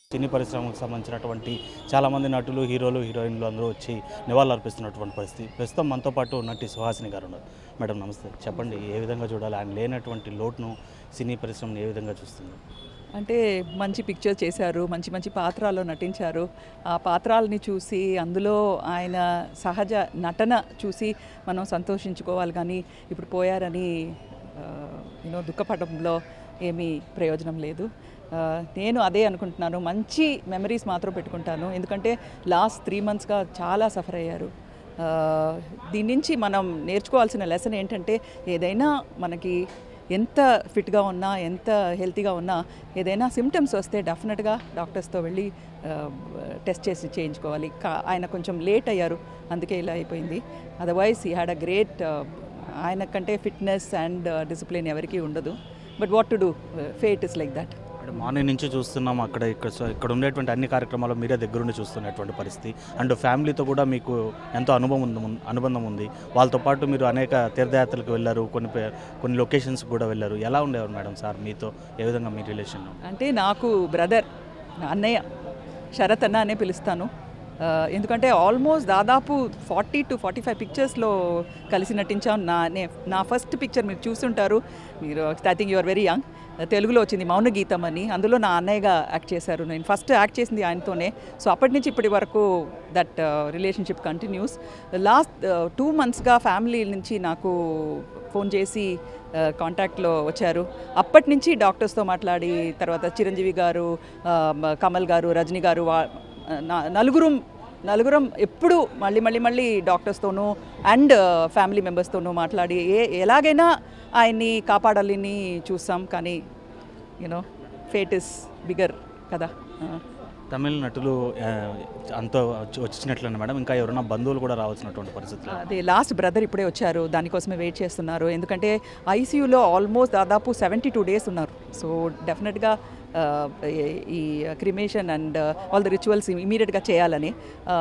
సినీ పరిశ్రమకు సంబంధించినటువంటి చాలామంది నటులు హీరోలు హీరోయిన్లు అందరూ వచ్చి నివాళులు అర్పిస్తున్నటువంటి పరిస్థితి ప్రస్తుతం మనతో పాటు నటి సుహాసిని గారు ఉన్నారు మేడం నమస్తే చెప్పండి ఏ విధంగా చూడాలి ఆయన లేనటువంటి లోటును సినీ పరిశ్రమను ఏ విధంగా చూస్తుంది అంటే మంచి పిక్చర్ చేశారు మంచి మంచి పాత్రల్లో నటించారు ఆ పాత్రల్ని చూసి అందులో ఆయన సహజ నటన చూసి మనం సంతోషించుకోవాలి కానీ ఇప్పుడు పోయారని యూనో దుఃఖపడంలో ఏమీ ప్రయోజనం లేదు ఆ, నేను అదే అనుకుంటున్నాను మంచి మెమరీస్ మాత్రం పెట్టుకుంటాను ఎందుకంటే లాస్ట్ త్రీ మంత్స్గా చాలా సఫర్ అయ్యారు ఆ, దీని నుంచి మనం నేర్చుకోవాల్సిన లెసన్ ఏంటంటే ఏదైనా మనకి ఎంత ఫిట్గా ఉన్నా ఎంత హెల్తీగా ఉన్నా ఏదైనా సిమ్టమ్స్ వస్తే డెఫినెట్గా డాక్టర్స్తో వెళ్ళి టెస్ట్ చేసి చేయించుకోవాలి కా- ఆయన కొంచెం లేట్ అయ్యారు అందుకే ఇలా అయిపోయింది అదర్వైజ్ ఈ హ్యాడ్ అ గ్రేట్ ఆయన కంటే ఫిట్నెస్ అండ్ డిసిప్లిన్ ఎవరికీ ఉండదు but what to do fate is like that అంటే మార్నింగ్ నుంచి చూస్తున్నాం అక్కడ ఇక్కడ సో ఇక్కడ ఉండేటువంటి అన్ని కార్యక్రమాలు మీరే దగ్గరుండి చూస్తున్నటువంటి పరిస్థితి అండ్ ఫ్యామిలీతో కూడా మీకు ఎంతో అనుభవం ఉంది అనుబంధం ఉంది వాళ్ళతో పాటు మీరు అనేక తీర్థయాత్రలకు వెళ్ళారు కొన్ని పే- కొన్ని లొకేషన్స్ కూడా వెళ్ళారు ఎలా ఉండేవారు మేడం సార్ మీతో ఏ విధంగా మీ రిలేషన్ అంటే నాకు బ్రదర్ అన్నయ్య శరత్ అన్న అనే పిలుస్తాను ఆ, ఎందుకంటే ఆల్మోస్ట్ దాదాపు ఫార్టీ టు ఫార్టీ ఫైవ్ పిక్చర్స్లో కలిసి నటించాం నా నే నా ఫస్ట్ పిక్చర్ మీరు చూస్తుంటారు మీరు I think your very young తెలుగులో వచ్చింది మౌన గీతం అని అందులో నా అన్నయ్యగా యాక్ట్ చేశారు నేను ఫస్ట్ యాక్ట్ చేసింది ఆయనతోనే సో అప్పటి నుంచి ఇప్పటి వరకు that relationship continues last two మంత్స్గా ఫ్యామిలీ నుంచి నాకు ఫోన్ చేసి కాంటాక్ట్లో వచ్చారు అప్పటి నుంచి డాక్టర్స్తో మాట్లాడి తర్వాత చిరంజీవి గారు ఆ, మ- కమల్ గారు రజనీ గారు వా- నా- నలుగురం నలుగురం ఎప్పుడు మళ్ళీ మళ్ళీ మళ్ళీ డాక్టర్స్తోనూ అండ్ ఫ్యామిలీ మెంబర్స్తోనూ మాట్లాడి ఏ ఎలాగైనా ఆయన్ని కాపాడాలని చూసాం కానీ యూనో ఫేట్ ఇస్ బిగర్ కదా ఆ. తమిళ నటులు ఆ, అంత వచ్చి- వచ్చినట్లనే మేడం ఇంకా ఎవరైనా బంధువులు కూడా రావాల్సినటువంటి పరిస్థితులు అదే లాస్ట్ బ్రదర్ ఇప్పుడే వచ్చారు దానికోసమే వెయిట్ చేస్తున్నారు ఎందుకంటే ఐసీయూలో ఆల్మోస్ట్ దాదాపు సెవెంటీ టూ డేస్ ఉన్నారు సో డెఫినెట్గా ఆ, ఈ- ఈ cremation and all the rituals ఇమీడియట్గా చేయాలని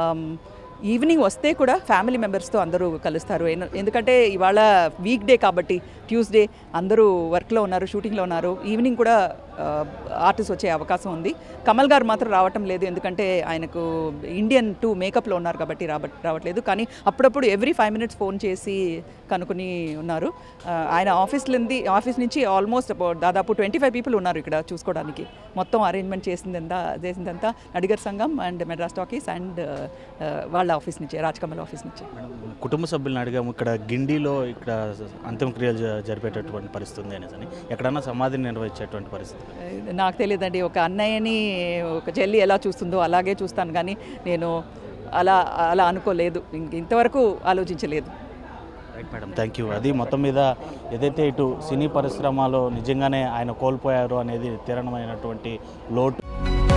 ఈవినింగ్ వస్తే కూడా ఫ్యామిలీ మెంబర్స్తో అందరూ కలుస్తారు ఎన్- ఎందుకంటే ఇవాళ వీక్ డే కాబట్టి ట్యూస్డే అందరూ వర్క్లో ఉన్నారు షూటింగ్లో ఉన్నారు ఈవినింగ్ కూడా ఆర్టిస్ట్ వచ్చే అవకాశం ఉంది కమల్ గారు మాత్రం రావటం లేదు ఎందుకంటే ఆయనకు ఇండియన్ టూ మేకప్లో ఉన్నారు కాబట్టి రాబట్ రావట్లేదు కానీ అప్పుడప్పుడు ఎవ్రీ ఫైవ్ మినిట్స్ ఫోన్ చేసి కనుక్కుని ఉన్నారు ఆ, ఆయన ఆఫీస్ నుండి ఆఫీస్ నుంచి ఆల్మోస్ట్ దాదాపు ట్వంటీ ఫైవ్ పీపుల్ ఉన్నారు ఇక్కడ చూసుకోవడానికి మొత్తం అరేంజ్మెంట్ చేసిందంతా చేసిందంతా Nadigar Sangam and Madras Talkies and వాళ్ళ ఆఫీస్ నుంచి రాజ్కమల్ ఆఫీస్ నుంచి మేడం కుటుంబ సభ్యులను అడిగాము ఇక్కడ గిండిలో ఇక్కడ అంత్యక్రియలు జ- జరిపేటటువంటి పరిస్థితి ఉంది అనేసి అని ఎక్కడన్నా సమాధిని నిర్వహించేటువంటి పరిస్థితి నాకు తెలియదండి ఒక అన్నయ్యని ఒక చెల్లి ఎలా చూస్తుందో అలాగే చూస్తాను కానీ నేను అలా అలా అనుకోలేదు ఇంక ఇంతవరకు ఆలోచించలేదు రైట్ మేడం థ్యాంక్ యూ అది మొత్తం మీద ఏదైతే ఇటు సినీ పరిశ్రమలో నిజంగానే ఆయన కోల్పోయారు అనేది తీరణమైనటువంటి లోటు